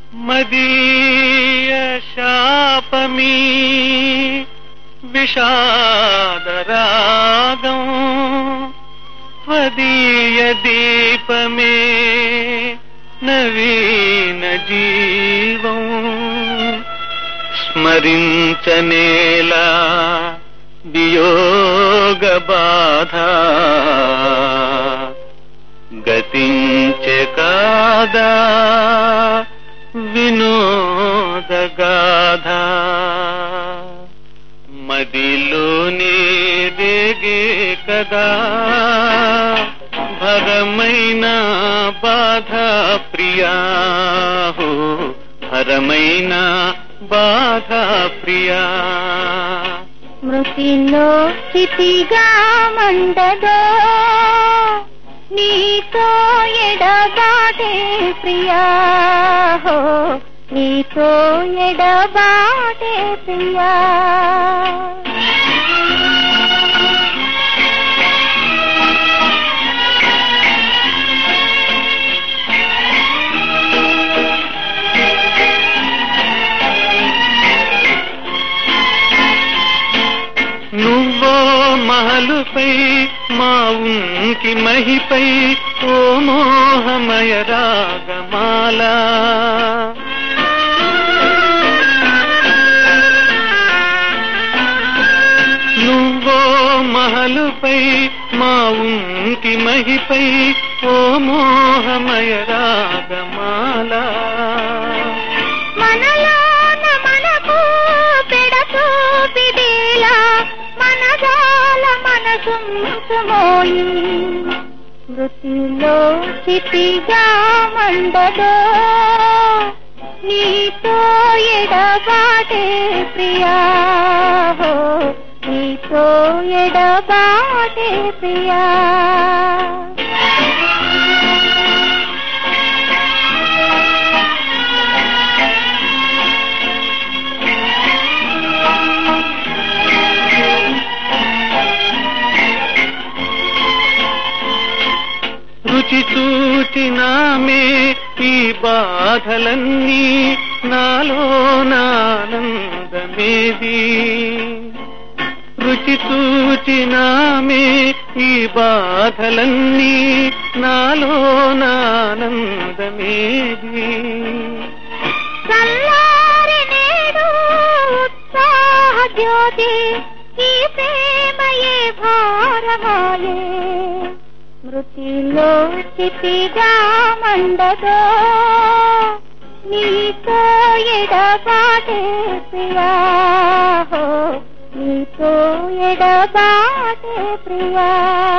మదీయ శాపమీ విషాదరాగం స్వదీయ దీపమే నవీన జీవం స్మరించనేలా వియోగ బాధ గతించె కాదా వినోదగాధ మదిలోనే రేగే కదా భరమైన బాధ ప్రియా హో భరమైన బాధ ప్రియా మృతిలో స్థితిగా మండదో నీతో ఎడబాటే ప్రియా హో నీతో ఎడబాటే ప్రియా నువ్వో మహలుపై మా ఉంకి మహిపై ఓ మోహమయ రాగమాల నువ్వో మహలుపై మా ఉంకి మహిపై ఓ మోహమయ రాగమాల మనలోన మనకు పెడచూపిదేలా మనదాల మనసుమోయి మృతిలో స్థితిగా మండదో నీతో ఎడబాటే ప్రియా హో నీతో ఎడబాటే ప్రియా రుచి చూచినామే ఈ బాధలన్నీ నాలో నానందమేది రుచి చూచినామే ఈ బాధలన్నీ నాలో నానందమేది చల్లారి నేడు ఉత్సాహ జ్యోతి ఈ ప్రేమయే భారమాయే మృతిలో స్థితిగా మండదో నీతో ఎడబాటే ప్రియా హో నీతో ఎడబాటే ప్రియా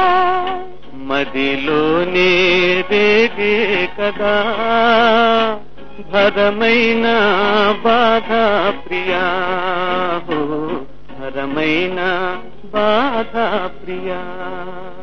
మదిలోనే రేగే కదా భరమైన బాధ ప్రియా హో భరమైన బాధ ప్రియా